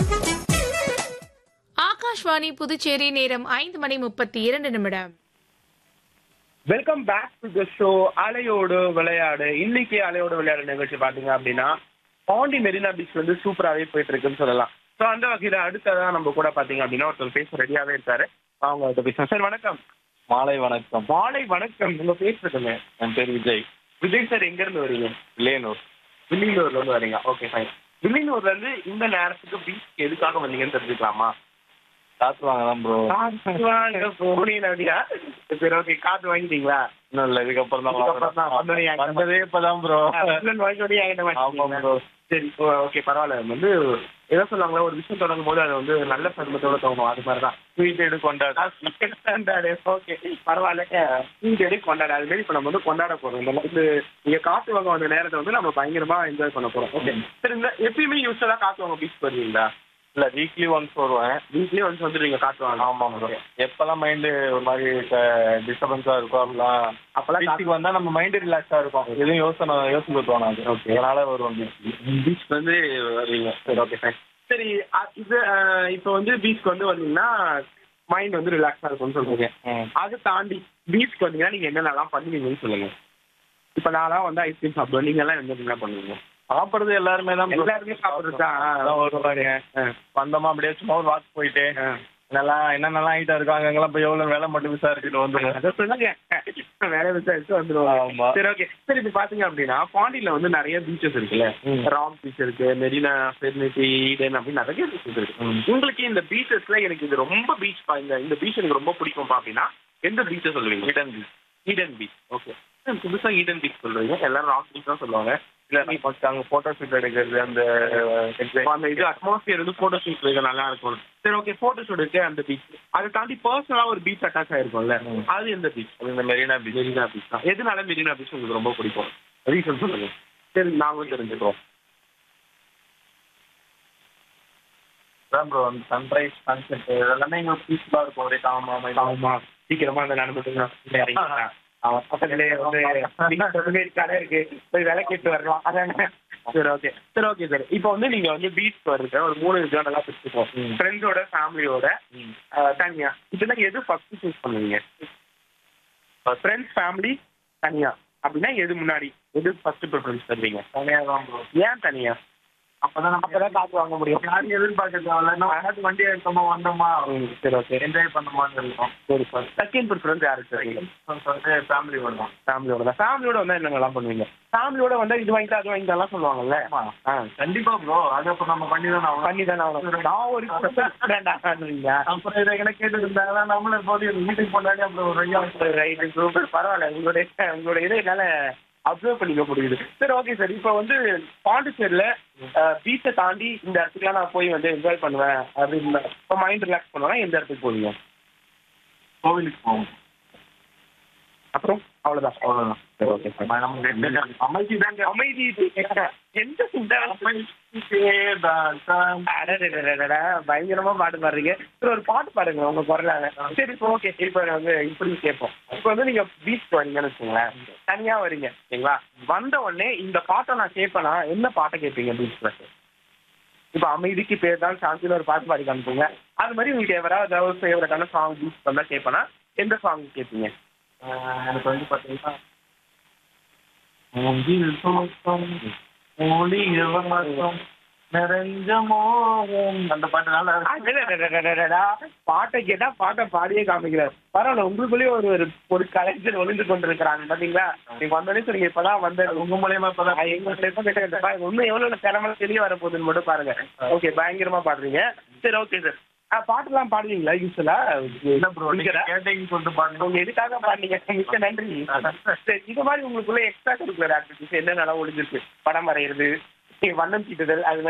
ஆகாஷ்வாணி புதுச்சேரி நேரம் ஐந்து மணி முப்பத்தி இரண்டு நிமிடம் welcome back to the show அலையோடு விளையாடு இன்னைக்கு அலையோடு விளையாடு நிகழ்ச்சி பாத்தீங்க அப்படின்னா பாண்டி மெரினா பீச் வந்து சூப்பராகவே போயிட்டு இருக்குன்னு சொல்லலாம் ஸோ அந்த வகையில அடுத்ததான் நம்ம கூட பாத்தீங்க அப்படின்னா ஒருத்தர் பேச ரெடியாவே இருக்காரு அவங்க கிட்ட பேசுறோம் சார் வணக்கம் மாலை வணக்கம் மாலை வணக்கம் உங்க பேசுறதுங்க என் பேர் விஜய் விஜய் சார் எங்க இருந்து வரீங்க வில்லியனூர் வில்லியனூர்ல இருந்து வரீங்க ஓகே ஃபைன் வில்லியனூர்ல இருந்து இந்த நேரத்துக்கு பீச் எதுக்காக வந்தீங்கன்னு தெரிஞ்சுக்கலாமா காசு வாங்கலாம் ப்ரோ காத்து வாங்க போனீங்க அப்படியா சரி ஓகே காத்து வாங்கிட்டீங்களா இன்னும் இல்லை இதுக்கப்புறம் தான் இதுக்கப்புறம் தான் வந்தோடனே வாங்கணும். வந்ததே இப்பதான் ப்ரோ வாங்கிட்டோடனே என்கிட்ட ஆமா மாட்டீங்களா? ப்ரோ சரி ஓகே பரவாயில்ல வந்து எதோ சொல்லுவாங்களா ஒரு விஷயம் தொடங்கும் போது அது வந்து நல்ல சருமத்தோட தோணும் அது மாதிரி தான் ஸ்வீட் எடு கொண்டாடு கொண்டாடு ஓகே பரவாயில்ல ஸ்வீட் எடுத்து கொண்டாடு அது மாதிரி இப்போ நம்ம வந்து கொண்டாட போறோம் இந்த இது நீங்க காத்து வாங்க வந்த நேரத்தை வந்து நம்ம பயங்கரமா என்ஜாய் பண்ண போறோம் ஓகே சரி இந்த எப்பயுமே யூஸ்வலா காத்து வாங்க பீச் வருவீங்களா இல்ல வீக்லி ஒன்ஸ் வருவேன் வீட்லயே வந்து வந்துடுவீங்க காத்து வாங்க ஆமா ப்ரோ எப்பெல்லாம் மைண்டு ஒரு மாதிரி டிஸ்டர்பன்ஸா இருக்கும் அப்படிலாம் அப்பெல்லாம் பீச்சுக்கு வந்தா நம்ம மைண்டு ரிலாக்ஸா இருக்கும் எதுவும் யோசனை யோசிக்க தோணாது Okay. அதனால வருவோம் பீச் பீச் வந்து வருவீங்க சரி ஓகே ஃபைன் சரி அ- இது அஹ், இப்போ வந்து பீச்க்கு வந்து வந்தீங்கன்னா மைண்ட் வந்து ரிலாக்ஸா இருக்கும்னு சொல்றீங்க அதை தாண்டி பீச்க்கு வந்தீங்கன்னா நீங்க என்னென்னலாம் பண்ணுவீங்கன்னு சொல்லுங்க இப்ப நான்லாம் வந்து ஐஸ்கிரீம் சாப்பிடுவேன் நீங்க எல்லாம் என்ன பண்ணுவீங்க சாப்பிடுறது எல்லாருமே தான் bro. எல்லாருமே சாப்பிடுறது தான். அதான் வருவாங்க வந்தோமா அப்படியே சும்மா ஒரு வாக் போயிட்டு ஆ. நல்லா என்னென்னலாம் ஐட்டம் இருக்கு அங்கெல்லாம் போய் எவ்வளவு வேலை மட்டும் விசாரிச்சுட்டு வந்துருங்க அதை சொல்லுங்க வேற விசாரிச்சு வந்துருவாங்க ஆமா. சரி ஓகே சரி இப்ப பாத்தீங்க அப்படின்னா பாண்டியில வந்து நிறைய பீச்சஸ் இருக்குல்ல ம். ராக் பீச் இருக்கு மெரினா ஃபெர்னிட்டி ஈடன் அப்படின்னு நிறைய பீச்சஸ் இருக்கு ம். உங்களுக்கு இந்த பீச்சஸ்ல எனக்கு இது ரொம்ப பீச் இந்த இந்த பீச் எனக்கு ரொம்ப பிடிக்கும்பா அப்படின்னா எந்த பீச்சை சொல்லுவீங்க Eden beach Eden beach okay புதுசா ஈடன் பீச் சொல்றீங்க எல்லாரும் ராக் பீச் தான் சொல்லுவாங்க இல்ல ஃபர்ஸ்ட் அங்க போட்டோ ஷூட் எடுக்கிறது அந்த அப்ப அந்த இது அட்மாஸ்பியர் வந்து போட்டோ ஷூட் வைக்க நல்லா இருக்கும் சரி ஓகே போட்டோ ஷூட் இருக்கு அந்த பீச் அதை தாண்டி பர்சனலா ஒரு பீச் அட்டாச் ஆயிருக்கும்ல ம். அது எந்த பீச் இந்த மெரினா பீச் மெரினா பீச் தான் எதனால மெரினா பீச் உங்களுக்கு ரொம்ப பிடிக்கும் ரீசன் சொல்லுங்க சரி நாங்களும் தெரிஞ்சுக்கிறோம் தான் ப்ரோ அந்த சன்ரைஸ் சன்செட் இதெல்லாமே இங்க பீஸ்ஃபுல்லா இருக்கும் ஒரே காமா ஆமா சீக்கிரமா அந்த நடந்துட்டு ஆமா பக்கத்துலயே வந்து நீங்க சொன்ன மாதிரி கடை இருக்கு போய் விலை கேட்டு வரலாம் அதானே சரி ஓகே சரி ஓகே சார் இப்போ வந்து நீங்க வந்து பீச் வருது ஒரு மூணு விஷயம் நல்லா பிடிச்சிருக்கோம் ம். ஃப்ரெண்ட்ஸோட ஃபேமிலியோட தனியா இதெல்லாம் எது ஃபர்ஸ்ட் சூஸ் பண்ணுவீங்க ஃப்ரெண்ட்ஸ் ஃபேமிலி தனியா அப்படின்னா எது முன்னாடி எது ஃபர்ஸ்ட் ப்ரிஃபரன்ஸ் தருவீங்க தனியா தான் ப்ரோ ஏன் தனியா அப்பதான் நம்ம அப்பதான் காசு வாங்க முடியும் யாரும் எதிர்பார்க்க தேவையில்ல நம்ம யாராவது வண்டி எடுத்தோமா வந்தோமா ம், சரி ஓகே என்ஜாய் பண்ணோமான்னு இருக்கும் சரி சார் செகண்ட் ப்ரிஃபரன்ஸ் யாருக்கு தருவீங்க வந்து ஃபேமிலி வரணும் ஃபேமிலியோட தான் ஃபேமிலியோட வந்தா என்னங்கெல்லாம் பண்ணுவீங்க ஃபேமிலியோட வந்தா இது வாங்கிட்டு அது வாங்கிட்டாலாம் சொல்லுவாங்கல்ல ஆ கண்டிப்பா ப்ரோ அது அப்ப நம்ம பண்ணி தான் ஆகணும் பண்ணி தானே ஆகணும். நான் ஒரு வேண்டாம் அப்புறம் இதை என்ன கேட்டு இருந்தாங்கன்னா நம்மளும் போது வீட்டுக்கு கொண்டாடி அப்புறம் ஒரு ஐயா ரைட் சூப்பர் பரவாயில்ல உங்களுடைய உங்களுடைய இதை என்னால அப்சர்வ் பண்ணிக்க முடியுது சரி ஓகே சார் இப்போ வந்து பாண்டிச்சேரியில பீச்சை தாண்டி இந்த இடத்துக்குலாம் நான் போய் வந்து என்ஜாய் பண்ணுவேன் அப்படின்னு இப்போ மைண்ட் ரிலாக்ஸ் பண்ணுவேன் எந்த இடத்துக்கு போவீங்க கோவிலுக்கு போவோம் அப்புறம் அவ்வளவுதான் அவ்வளவுதான் சரி ஓகே சார் நம்ம அமைதி தாங்க அமைதி எந்த இந்த அடடடடடடா, பயங்கரமா பாட்டு பாடுறீங்க சரி ஒரு பாட்டு பாடுங்க உங்க குரலால சரி இப்போ ஓகே இப்போ வந்து இப்படி கேட்போம் இப்போ வந்து நீங்க பீச் வரீங்கன்னு வச்சுங்களேன் தனியா வரீங்க சரிங்களா வந்த உடனே இந்த பாட்டை நான் கேட்பேனா என்ன பாட்டை கேட்பீங்க பீச்ல இப்போ அமைதிக்கு பேர் தான் சாந்தியில் ஒரு பாட்டு பாடி காமிப்பீங்க அது மாதிரி உங்களுக்கு எவராவது ஏதாவது ஃபேவரட்டான சாங் பீச் வந்தா கேட்பேனா எந்த சாங் கேட்பீங்க எனக்கு வந்து பாத்தீங்கன்னா மூங்கில் தோட்டம் ஒளிய வசம் நிறைஞ்ச மோகம் அந்த பாட்டு நல்லா அடடடடடடடா, பாட்டை கேட்டா பாட்டை பாடியே காமிக்கிறார் பரவாயில்ல உங்களுக்குள்ளேயே ஒரு ஒரு ஒரு கலைஞர் ஒளிந்து கொண்டிருக்கிறாங்க பாத்தீங்களா நீங்க வந்தோடனே சொன்னீங்க இப்பதான் வந்த உங்க மூலியமா இப்பதான் ஆ, எங்க இப்ப கேட்ட பாருங்க இன்னும் எவ்வளவு திறமை தெரிய வர போகுதுன்னு மட்டும் பாருங்க ஓகே பயங்கரமா பாடுறீங்க சரி ஓகே சார் பாட்டுலாம் பாடுவீங்களா யூஸ்வலா இல்ல ப்ரோ நீங்க கேட்டீங்கன்னு சொல்லிட்டு பாட்டு உங்க எதுக்காக பாடுனீங்க மிக்க நன்றி சரி இது மாதிரி உங்களுக்குள்ள எக்ஸ்ட்ரா கரிக்குலர் ஆக்டிவிட்டிஸ் என்னென்னலாம் ஒளிஞ்சிருக்கு படம் வரைகிறது வண்ணம் தீட்டுதல் அது மாதிரி